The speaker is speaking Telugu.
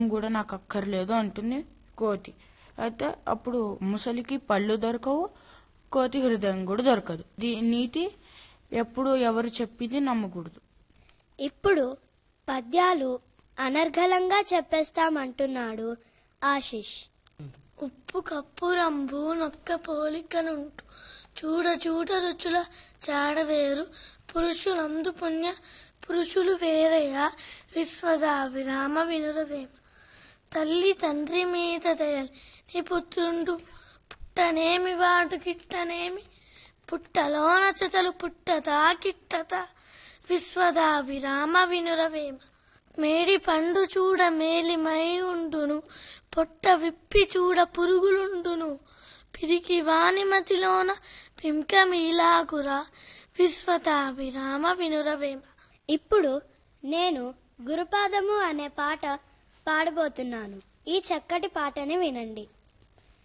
కూడా నాకు అక్కర్లేదు అంటుంది కోతి అయితే అప్పుడు ముసలికి పళ్ళు దొరకవు కోతి హృదయం కూడా దొరకదు దీ నీతి ఎప్పుడు ఎవరు చెప్పింది నమ్మకూడదు ఇప్పుడు పద్యాలు అనర్గళంగా చెప్పేస్తామంటున్నాడు ఆశిష్ ఉప్పు కప్పు రంబు నొక్క పోలికనుంటు చూడ చూడ రుచుల చాడవేరు పురుషులందు పుణ్య పురుషులు వేరయ్యా విశ్వదా విరామ వినురవేమ తల్లి తండ్రి మీద దయల్ నీ పుత్రుండు పుట్టనేమి వాడు గిట్టనేమి పుట్టలోన చెతలు పుట్టతా కిట్టత విశ్వదా విరామ వినురవేమ మేడి పండు చూడ మేలిమై ఉండును పొట్ట విప్పి చూడ పురుగులుండును పిరికి వాని మతిలోన పింకమీలాగురా విశ్వత విరామ వినురవేమ ఇప్పుడు నేను గురుపాదము అనే పాట పాడబోతున్నాను ఈ చక్కటి పాటని వినండి